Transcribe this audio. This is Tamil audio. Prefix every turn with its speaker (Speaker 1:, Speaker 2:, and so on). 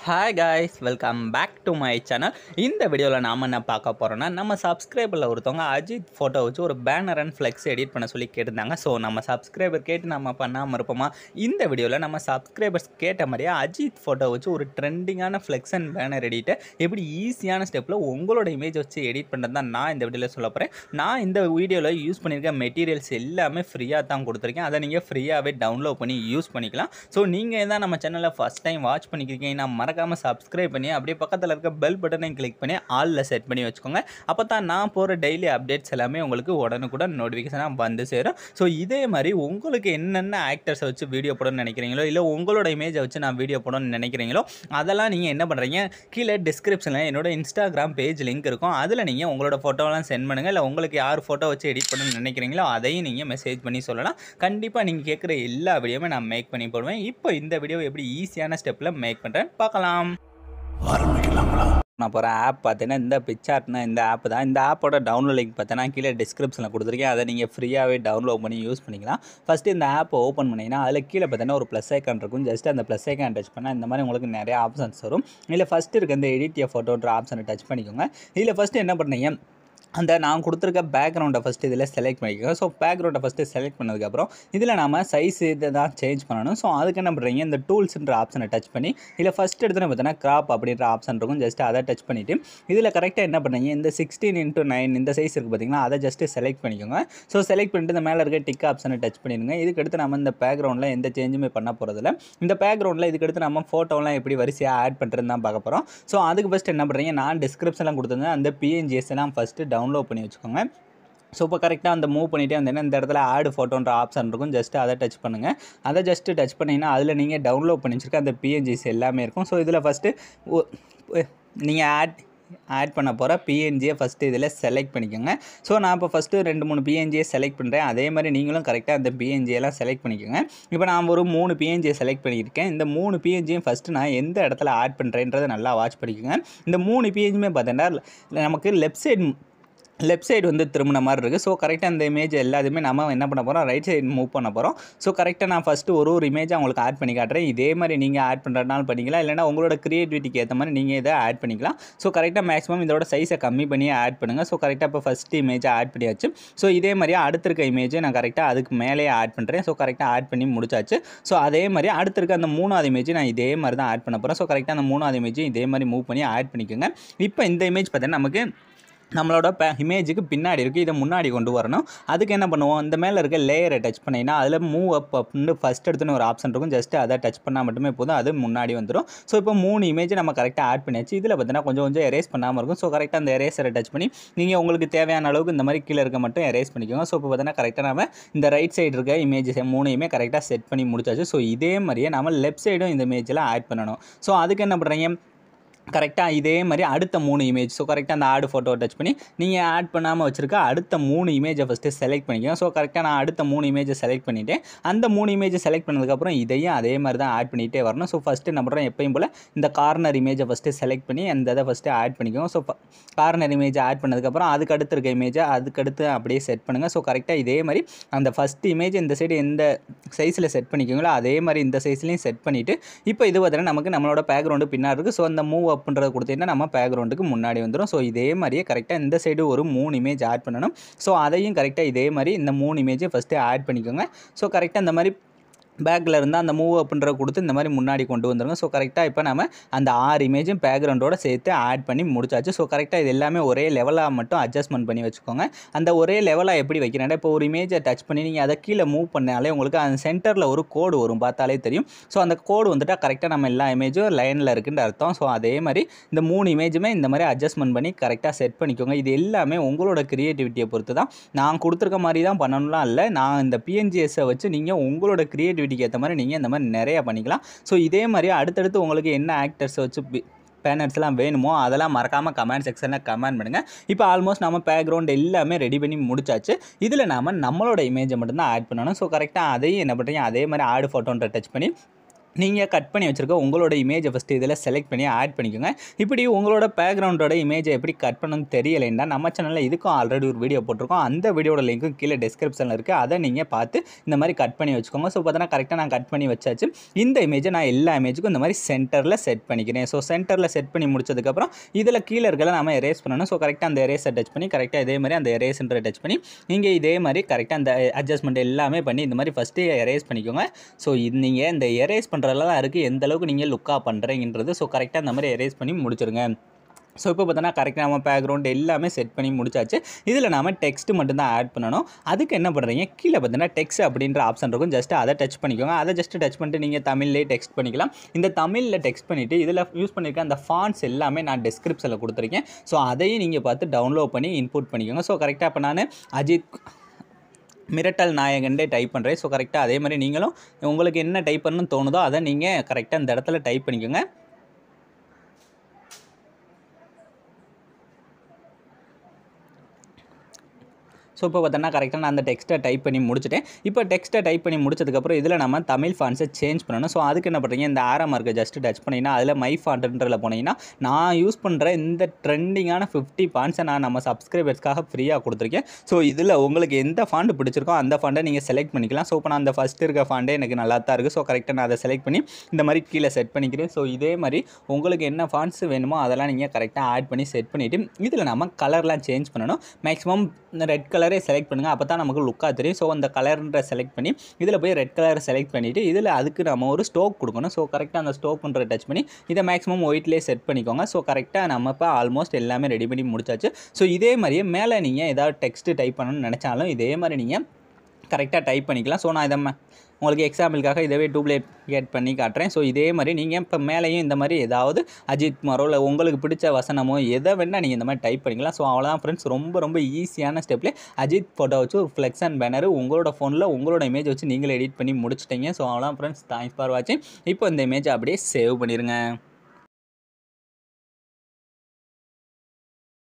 Speaker 1: hi guys welcome back to my channel இந்த வீடியோவில் நாம் என்ன பார்க்க போகிறோம்னா நம்ம சப்ஸ்கிரைபரில் ஒருத்தவங்க அஜித் ஃபோட்டோ வச்சு ஒரு பேனர் அண்ட் ஃப்ளெக்ஸ் எடிட் பண்ண சொல்லி கேட்டிருந்தாங்க ஸோ நம்ம சப்ஸ்கிரைபர் கேட்டு நம்ம பண்ணாமல் இருப்போமா இந்த வீடியோவில் நம்ம சப்ஸ்கிரைபர்ஸ் கேட்ட மாதிரியே அஜித் ஃபோட்டோ வச்சு ஒரு ட்ரெண்டிங்கான ஃப்ளெக்ஸ் அண்ட் பேனர் எடிட்டை எப்படி ஈஸியான ஸ்டெப்பில் உங்களோட இமேஜ் வச்சு எடிட் பண்ணுறது தான் நான் இந்த வீடியோவில் சொல்ல போகிறேன் நான் இந்த வீடியோவில் யூஸ் பண்ணியிருக்க மெட்டீரியல்ஸ் எல்லாமே ஃப்ரீயாக தான் கொடுத்துருக்கேன் அதை நீங்கள் ஃப்ரீயாகவே டவுன்லோட் பண்ணி யூஸ் பண்ணிக்கலாம் ஸோ நீங்கள் தான் நம்ம சேனலை ஃபஸ்ட் டைம் வாட்ச் பண்ணிக்கிறீங்கன்னா மறக்காமல் சப்ஸ்கிரைப் பண்ணி அப்படியே பக்கத்தில் இருக்க பெல் பட்டனையும் கிளிக் பண்ணி ஆலில் செட் பண்ணி வச்சுக்கோங்க அப்போ தான் நான் போகிற டெய்லி அப்டேட்ஸ் எல்லாமே உங்களுக்கு உடனுக்குடன் நோட்டிஃபிகேஷனாக வந்து சேரும் ஸோ இதே மாதிரி உங்களுக்கு என்னென்ன ஆக்டர்ஸை வச்சு வீடியோ போடணும்னு நினைக்கிறீங்களோ இல்லை உங்களோட இமேஜை வச்சு நான் வீடியோ போடணும்னு நினைக்கிறீங்களோ அதெல்லாம் நீங்கள் என்ன பண்ணுறீங்க கீழே டிஸ்கிரிப்ஷனில் என்னோட இன்ஸ்டாகிராம் பேஜ் லிங்க் இருக்கும் அதில் நீங்கள் உங்களோட ஃபோட்டோலாம் சென்ட் பண்ணுங்கள் இல்லை உங்களுக்கு யார் ஃபோட்டோ வச்சு எடிட் பண்ணணும்னு நினைக்கிறீங்களோ அதையும் நீங்கள் மெசேஜ் பண்ணி சொல்லலாம் கண்டிப்பாக நீங்கள் கேட்குற எல்லா வீடியோவுமே நான் மேக் பண்ணி போடுவேன் இப்போ இந்த வீடியோ எப்படி ஈஸியான ஸ்டெப்பில் மேக் பண்ணுறேன் பார்க்கலாம் நான் போகிற ஆப் பார்த்தீங்கன்னா இந்த பிக்சார்ட்னா இந்த ஆப் தான் இந்த ஆப்போட டவுன்லோட் லிங்க் பார்த்தீங்கன்னா கீழே டிஸ்கிரிப்ஷனில் கொடுத்துருக்கேன் அதை நீங்கள் ஃப்ரீயாகவே டவுன்லோட் பண்ணி யூஸ் பண்ணிக்கலாம் ஃபஸ்ட்டு இந்த ஆப்பை ஓப்பன் பண்ணிங்கன்னா அதில் கீழே பார்த்தீங்கன்னா ஒரு ப்ளஸ் ஐக்கான் இருக்கும் ஜஸ்ட் அந்த ப்ளஸ் ஐக்கான் டச் பண்ணால் இந்த மாதிரி உங்களுக்கு நிறைய ஆப்ஷன்ஸ் வரும் இல்லை ஃபஸ்ட்டு இருக்க இந்த எடிட் எ ஃபோட்டோன்ற ஆப்ஷனை டச் பண்ணிக்கோங்க இதில் ஃபஸ்ட்டு என்ன பண்ணீங்க அந்த நான் கொடுத்துருக்க பேக்ரவுண்டை ஃபஸ்ட்டு இதில் செலக்ட் பண்ணிக்கோங்க ஸோ பேக்ரவுண்டை ஃபஸ்ட்டு செலக்ட் பண்ணதுக்கப்புறம் இதில் நம்ம சைஸ் இதை தான் சேஞ்ச் பண்ணணும் ஸோ அதுக்கு என்ன பண்ணுறீங்க இந்த டூல்ஸ்ன்ற ஆப்ஷனை டச் பண்ணி இதில் ஃபஸ்ட் எடுத்துன்னு பார்த்தீங்கன்னா கிராப் அப்படின்ற ஆப்ஷன் இருக்கும் ஜஸ்ட் அதை டச் பண்ணிவிட்டு இதில் கரெக்டாக என்ன பண்ணுறீங்க இந்த சிக்ஸ்டீன் இன்ட்டு நைன் இந்த சைஸ் இருக்குது பார்த்தீங்கன்னா அதை ஜஸ்ட்டு செலக்ட் பண்ணிக்கோங்க ஸோ செலக்ட் பண்ணிட்டு இந்த மேலே இருக்க டிக் ஆப்ஷனை டச் பண்ணிடுங்க இதுக்கு அடுத்து நம்ம இந்த பேக்ரவுண்டில் எந்த சேஞ்சுமே பண்ண போகிறதில்ல இந்த பேக்ரவுண்டில் இதுக்கு அடுத்து நம்ம ஃபோட்டோலாம் எப்படி வரிசையாக ஆட் பண்ணுறது தான் பார்க்க போகிறோம் ஸோ அதுக்கு ஃபஸ்ட் என்ன பண்ணுறீங்க நான் டிஸ்கிரிப்ஷனில் கொடுத்துருந்தேன் அந்த பிஎன்ஜிஎஸ் எல்லாம் ஃபஸ்ட்டு டவுன்லோட் பண்ணி வச்சுக்கோங்க ஸோ இப்போ கரெக்டாக அந்த மூவ் பண்ணிகிட்டே வந்தீங்கன்னா இந்த இடத்துல ஆடு ஃபோட்டோன்ற ஆப்ஷன் இருக்கும் ஜஸ்ட் அதை டச் பண்ணுங்கள் அதை ஜஸ்ட்டு டச் பண்ணிங்கன்னா அதில் நீங்கள் டவுன்லோட் பண்ணி வச்சுருக்க அந்த பிஎன்ஜிஸ் எல்லாமே இருக்கும் ஸோ இதில் ஃபஸ்ட்டு நீங்கள் ஆட் ஆட் பண்ண போகிற பிஎன்ஜியை ஃபஸ்ட்டு இதில் செலக்ட் பண்ணிக்கோங்க ஸோ நான் இப்போ ஃபஸ்ட்டு ரெண்டு மூணு பிஎன்ஜியை செலக்ட் பண்ணுறேன் அதே மாதிரி நீங்களும் கரெக்டாக அந்த பிஎன்ஜியெல்லாம் செலக்ட் பண்ணிக்கோங்க இப்போ நான் ஒரு மூணு பிஎன்ஜியை செலக்ட் பண்ணியிருக்கேன் இந்த மூணு பிஎன்ஜியும் ஃபஸ்ட்டு நான் எந்த இடத்துல ஆட் பண்ணுறேன்றதை நல்லா வாட்ச் பண்ணிக்கோங்க இந்த மூணு பிஎன்ஜியுமே பார்த்தீங்கன்னா நமக்கு லெஃப்ட் சைடு லெஃப்ட் சைடு வந்து திரும்பின மாதிரி இருக்குது ஸோ கரெக்டாக அந்த இமேஜ் எல்லாத்தையுமே நம்ம என்ன பண்ண போகிறோம் ரைட் சைடு மூவ் பண்ண போகிறோம் ஸோ கரெக்டாக நான் ஃபஸ்ட்டு ஒரு ஒரு இமேஜ் உங்களுக்கு ஆட் பண்ணி காட்டுறேன் இதே மாதிரி நீங்கள் ஆட் பண்ணுறதுனால பண்ணிக்கலாம் இல்லைனா உங்களோட க்ரியேட்டிவிட்டிக்கு ஏற்ற மாதிரி நீங்கள் இதை ஆட் பண்ணிக்கலாம் ஸோ கரெக்டாக மேக்ஸிமம் இதோட சைஸை கம்மி பண்ணி ஆட் பண்ணுங்கள் ஸோ கரெக்டாக இப்போ ஃபஸ்ட்டு இமேஜை ஆட் பண்ணியாச்சு ஸோ இதே மாதிரியே அடுத்திருக்க இமேஜை நான் கரெக்டாக அதுக்கு மேலேயே ஆட் பண்ணுறேன் ஸோ கரெக்டாக ஆட் பண்ணி முடிச்சாச்சு ஸோ அதே மாதிரி அடுத்திருக்க அந்த மூணாவது இமேஜ் நான் இதே மாதிரி தான் ஆட் பண்ண போகிறேன் ஸோ கரெக்டாக அந்த மூணாவது இமேஜும் இதே மாதிரி மூவ் பண்ணி ஆட் பண்ணிக்கோங்க இப்போ இந்த இமேஜ் பார்த்தீங்கன்னா நமக்கு நம்மளோட ப இமேஜுக்கு பின்னாடி இருக்குது இதை முன்னாடி கொண்டு வரணும் அதுக்கு என்ன பண்ணுவோம் இந்த மேலே இருக்க லேயரை டச் பண்ணிங்கன்னா அதில் மூவ் அப் அப்படின்னு ஃபஸ்ட் எடுத்துன்னு ஒரு ஆப்ஷன் இருக்கும் ஜஸ்ட் அதை டச் பண்ணால் மட்டுமே போதும் அது முன்னாடி வந்துடும் ஸோ இப்போ மூணு இமேஜ் நம்ம கரெக்டாக ஆட் பண்ணியாச்சு இதில் பார்த்தீங்கன்னா கொஞ்சம் கொஞ்சம் எரேஸ் பண்ணாமல் இருக்கும் ஸோ கரெக்டாக அந்த எரேஸரை டச் பண்ணி நீங்கள் உங்களுக்கு தேவையான அளவுக்கு இந்த மாதிரி கீழே இருக்க மட்டும் எரேஸ் பண்ணிக்கோங்க ஸோ இப்போ பார்த்தீங்கன்னா கரெக்டாக நம்ம இந்த ரைட் சைடு இருக்க இமேஜஸ் மூணையுமே கரெக்டாக செட் பண்ணி முடிச்சாச்சு ஸோ இதே மாதிரியே நம்ம லெஃப்ட் சைடும் இந்த இமேஜில் ஆட் பண்ணணும் ஸோ அதுக்கு என்ன பண்ணுறீங்க கரெக்டாக இதே மாதிரி அடுத்த மூணு இமேஜ் ஸோ கரெக்டாக அந்த ஆடு ஃபோட்டோ டச் பண்ணி நீங்கள் ஆட் பண்ணாமல் வச்சுருக்க அடுத்த மூணு இமேஜை ஃபஸ்ட்டு செலக்ட் பண்ணிக்கோங்க ஸோ கரெக்டாக நான் அடுத்த மூணு இமேஜை செலக்ட் பண்ணிவிட்டேன் அந்த மூணு இமேஜை செலக்ட் பண்ணதுக்கப்புறம் இதையும் அதே மாதிரி தான் ஆட் பண்ணிகிட்டே வரணும் ஸோ ஃபஸ்ட்டு என்ன பண்ணுறோம் எப்பயும் போல் இந்த கார்னர் இமேஜை ஃபஸ்ட்டு செலக்ட் பண்ணி அந்த இதை ஃபஸ்ட்டு ஆட் பண்ணிக்கோங்க ஸோ கார்னர் இமேஜை ஆட் பண்ணதுக்கப்புறம் அதுக்கு அடுத்து இருக்க இமேஜை அதுக்கடுத்து அப்படியே செட் பண்ணுங்கள் ஸோ கரெக்டாக இதே மாதிரி அந்த ஃபஸ்ட் இமேஜ் இந்த சைடு எந்த சைஸில் செட் பண்ணிக்கோங்களோ அதே மாதிரி இந்த சைஸ்லையும் செட் பண்ணிவிட்டு இப்போ இது பார்த்தீங்கன்னா நமக்கு நம்மளோட பேக்ரவுண்டு பின்னாடி இருக்குது ஸோ அந்த மூவ் அப்புன்றதை கொடுத்தீங்கன்னா நம்ம பேக்ரவுண்டுக்கு முன்னாடி வந்துடும் ஸோ இதே மாதிரியே கரெக்டாக இந்த சைடு ஒரு மூணு இமேஜ் ஆட் பண்ணணும் ஸோ அதையும் கரெக்டாக இதே மாதிரி இந்த மூணு இமேஜை ஃபஸ்ட்டு ஆட் பண்ணிக்கோங்க ஸோ கரெக்டாக இந்த மாதிரி பேக்கில் இருந்தால் அந்த மூவ் அப்புன்ற கொடுத்து இந்த மாதிரி முன்னாடி கொண்டு வந்துருங்க ஸோ கரெக்டாக இப்போ நம்ம அந்த ஆறு இமேஜும் பேக்ரவுண்டோட சேர்த்து ஆட் பண்ணி முடிச்சாச்சு ஸோ கரெக்டாக இது எல்லாமே ஒரே லெவலாக மட்டும் அட்ஜஸ்ட்மெண்ட் பண்ணி வச்சுக்கோங்க அந்த ஒரே லெவலாக எப்படி வைக்கிறேன்னா இப்போ ஒரு இமேஜை டச் பண்ணி நீங்கள் அதை கீழே மூவ் பண்ணாலே உங்களுக்கு அந்த சென்டரில் ஒரு கோடு வரும் பார்த்தாலே தெரியும் ஸோ அந்த கோடு வந்துட்டால் கரெக்டாக நம்ம எல்லா இமேஜும் லைனில் இருக்குன்ற அர்த்தம் ஸோ அதே மாதிரி இந்த மூணு இமேஜுமே இந்த மாதிரி அட்ஜஸ்ட்மெண்ட் பண்ணி கரெக்டாக செட் பண்ணிக்கோங்க இது எல்லாமே உங்களோட க்ரியேட்டிவிட்டியை பொறுத்து தான் நான் கொடுத்துருக்க மாதிரி தான் பண்ணணும்லாம் இல்லை நான் இந்த பிஎன்ஜிஎஸை வச்சு நீங்கள் உங்களோட க்ரியேட்டிவிட்டி க்ரியேட்டிவிட்டிக்கு ஏற்ற மாதிரி நீங்கள் இந்த மாதிரி நிறையா பண்ணிக்கலாம் ஸோ இதே மாதிரி அடுத்தடுத்து உங்களுக்கு என்ன ஆக்டர்ஸ் வச்சு பேனர்ஸ்லாம் வேணுமோ அதெல்லாம் மறக்காமல் கமெண்ட் செக்ஷனில் கமெண்ட் பண்ணுங்கள் இப்போ ஆல்மோஸ்ட் நம்ம பேக்ரவுண்ட் எல்லாமே ரெடி பண்ணி முடிச்சாச்சு இதில் நாம் நம்மளோட இமேஜை மட்டும்தான் ஆட் பண்ணணும் ஸோ கரெக்டாக அதையும் என்ன பண்ணுறீங்க அதே மாதிரி ஆடு ஃபோட்டோன்ற டச் பண்ணி நீங்கள் கட் பண்ணி வச்சுருக்க உங்களோட இமேஜை ஃபஸ்ட்டு இதில் செலக்ட் பண்ணி ஆட் பண்ணிக்கோங்க இப்படி உங்களோட பேக்ரவுண்டோட இமேஜை எப்படி கட் பண்ணணும்னு தெரியலைன்னா நம்ம சேனலில் இதுக்கும் ஆல்ரெடி ஒரு வீடியோ போட்டிருக்கோம் அந்த வீடியோட லிங்க்கும் கீழே டிஸ்கிரிப்ஷனில் இருக்குது அதை நீங்கள் பார்த்து இந்த மாதிரி கட் பண்ணி வச்சுக்கோங்க ஸோ பார்த்தோன்னா கரெக்டாக நான் கட் பண்ணி வச்சாச்சு இந்த இமேஜை நான் எல்லா இமேஜுக்கும் இந்த மாதிரி சென்டரில் செட் பண்ணிக்கிறேன் ஸோ சென்டரில் செட் பண்ணி முடிச்சதுக்கப்புறம் இதில் கீழே இருக்கல நம்ம எரேஸ் பண்ணணும் ஸோ கரெக்டாக அந்த எரேஸை டச் பண்ணி கரெக்டாக இதே மாதிரி அந்த எரேஸ்ன்ற டச் பண்ணி இங்கே இதே மாதிரி கரெக்டாக அந்த அட்ஜஸ்ட்மெண்ட் எல்லாமே பண்ணி இந்த மாதிரி ஃபஸ்ட்டு எரேஸ் பண்ணிக்கோங்க ஸோ இது நீங்கள் இந்த எரேஸ் பண்ணுறதுல தான் இருக்குது எந்த அளவுக்கு நீங்கள் லுக்காக பண்ணுறீங்கன்றது ஸோ கரெக்டாக இந்த மாதிரி எரேஸ் பண்ணி முடிச்சிருங்க ஸோ இப்போ பார்த்தோன்னா கரெக்டாக நம்ம பேக்ரவுண்ட் எல்லாமே செட் பண்ணி முடிச்சாச்சு இதில் நாம டெக்ஸ்ட் மட்டும்தான் ஆட் பண்ணணும் அதுக்கு என்ன பண்ணுறீங்க கீழே பார்த்தீங்கன்னா டெக்ஸ்ட் அப்படின்ற ஆப்ஷன் இருக்கும் ஜஸ்ட் அதை டச் பண்ணிக்கோங்க அதை ஜஸ்ட் டச் பண்ணிட்டு நீங்கள் தமிழ்லேயே டெக்ஸ்ட் பண்ணிக்கலாம் இந்த தமிழில் டெக்ஸ்ட் பண்ணிவிட்டு இதில் யூஸ் பண்ணியிருக்க அந்த ஃபாண்ட்ஸ் எல்லாமே நான் டிஸ்கிரிப்ஷனில் கொடுத்துருக்கேன் ஸோ அதையும் நீங்கள் பார்த்து டவுன்லோட் பண்ணி இன்புட் பண்ணிக்கோங்க ஸோ கரெக்டாக இப்போ நான் அஜித் மிரட்டல் நாயகன்டே டைப் பண்ணுறேன் ஸோ கரெக்டாக அதே மாதிரி நீங்களும் உங்களுக்கு என்ன டைப் பண்ணணும்னு தோணுதோ அதை நீங்கள் கரெக்டாக இந்த இடத்துல டைப் பண்ணிக்கோங்க ஸோ இப்போ பார்த்தோன்னா கரெக்டாக நான் அந்த டெக்ஸ்ட்டை டைப் பண்ணி முடிச்சிட்டேன் இப்போ டெக்ஸ்ட்டை டைப் பண்ணி முடிச்சதுக்கப்புறம் இதில் நம்ம தமிழ் ஃபாண்ட்ஸை சேஞ்ச் பண்ணணும் ஸோ அதுக்கு என்ன பண்ணுறீங்க இந்த ஆரம் மார்க்கை ஜஸ்ட் டச் பண்ணிங்கன்னா அதில் மை ஃபாண்ட்ன்றதில் போனீங்கன்னா நான் யூஸ் பண்ணுற இந்த ட்ரெண்டிங்கான ஃபிஃப்டி ஃபாண்ட்ஸை நான் நம்ம சப்ஸ்கிரைபர்ஸ்க்காக ஃப்ரீயாக கொடுத்துருக்கேன் ஸோ இதில் உங்களுக்கு எந்த ஃபாண்ட் பிடிச்சிருக்கோ அந்த ஃபாண்டை நீங்கள் செலக்ட் பண்ணிக்கலாம் ஸோ இப்போ நான் அந்த ஃபஸ்ட் இருக்க ஃபாண்டே எனக்கு நல்லா தான் இருக்குது ஸோ கரெக்டாக நான் அதை செலக்ட் பண்ணி இந்த மாதிரி கீழே செட் பண்ணிக்கிறேன் ஸோ இதே மாதிரி உங்களுக்கு என்ன ஃபாண்ட்ஸ் வேணுமோ அதெல்லாம் நீங்கள் கரெக்டாக ஆட் பண்ணி செட் பண்ணிவிட்டு இதில் நம்ம கலர்லாம் சேஞ்ச் பண்ணணும் மேக்ஸிமம் ரெட் கலரே செலக்ட் பண்ணுங்கள் அப்போ தான் நமக்கு லுக்காக தெரியும் ஸோ அந்த கலர்ன்ற செலக்ட் பண்ணி இதில் போய் ரெட் கலரை செலக்ட் பண்ணிவிட்டு இதில் அதுக்கு நம்ம ஒரு ஸ்டோக் கொடுக்கணும் ஸோ கரெக்டாக அந்த ஸ்டோக்குன்ற டச் பண்ணி இதை மேக்ஸிமம் ஒயிட்லேயே செட் பண்ணிக்கோங்க ஸோ கரெக்டாக நம்ம இப்போ ஆல்மோஸ்ட் எல்லாமே ரெடி பண்ணி முடிச்சாச்சு ஸோ இதே மாதிரியே மேலே நீங்கள் ஏதாவது டெக்ஸ்ட் டைப் பண்ணணும்னு நினச்சாலும் இதே மாதிரி நீங்கள் கரெக்டாக டைப் பண்ணிக்கலாம் ஸோ நான் இதை ம- உங்களுக்கு எக்ஸாம்பிளுக்காக இதவே டூப்ளிகேட் பண்ணி காட்டுறேன் ஸோ இதே மாதிரி நீங்கள் இப்போ மேலேயும் இந்த மாதிரி ஏதாவது அஜித் குமாரோ இல்லை உங்களுக்கு பிடிச்ச வசனமோ எதை வேணால் நீங்கள் இந்த மாதிரி டைப் பண்ணிக்கலாம் ஸோ அவ்வளோதான் ஃப்ரெண்ட்ஸ் ரொம்ப ரொம்ப ஈஸியான ஸ்டெப்லேயே அஜித் ஃபோட்டோ வச்சு ஒரு ஃப்ளெக்ஸ் அண்ட் பேனர் உங்களோட ஃபோனில் உங்களோட இமேஜ் வச்சு நீங்களே எடிட் பண்ணி முடிச்சிட்டீங்க ஸோ அவ்வளோதான் ஃப்ரெண்ட்ஸ் தேங்க்ஸ் ஃபார் வாட்சிங் இப்போ இந்த இமேஜை அப்படியே சேவ் பண்ணிடுங்க